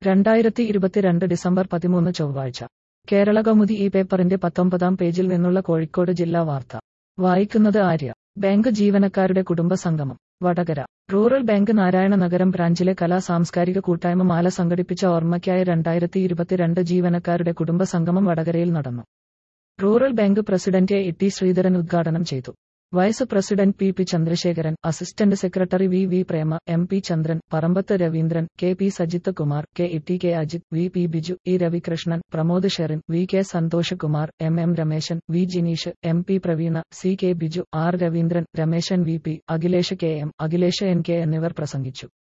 രണ്ടായിരത്തി ഇരുപത്തിരണ്ട് ഡിസംബർ പതിമൂന്ന് ചൊവ്വാഴ്ച കേരള കൗമുദി ഈ പേപ്പറിന്റെ പത്തൊമ്പതാം പേജിൽ നിന്നുള്ള കോഴിക്കോട് ജില്ലാ വാർത്ത വായിക്കുന്നത് ആര്യ ബാങ്ക് ജീവനക്കാരുടെ കുടുംബ സംഗമം വടകര റൂറൽ ബാങ്ക് നാരായണ നഗരം ബ്രാഞ്ചിലെ കലാ സാംസ്കാരിക കൂട്ടായ്മ മാല സംഘടിപ്പിച്ച ഓർമ്മയ്ക്കായി രണ്ടായിരത്തി ഇരുപത്തിരണ്ട് ജീവനക്കാരുടെ കുടുംബ സംഗമം വടകരയിൽ നടന്നു rural bank president A T Sreedharan ഉദ്ഘാടനം ചെയ്തു vice president P P Chandrasekharan assistant secretary V V Prema M P Chandran Parambath Raveendran K P Sajith Kumar K E T K Ajith V P Biju E Ravikrishnan Pramod Sherin V K Santhosh Kumar M M Rameshan V Jineesh M P Praveena C K Biju R Raveendran Rameshan V P Akhilesh K M Akhilesh N K എന്നിവർ പ്രസംഗിച്ചു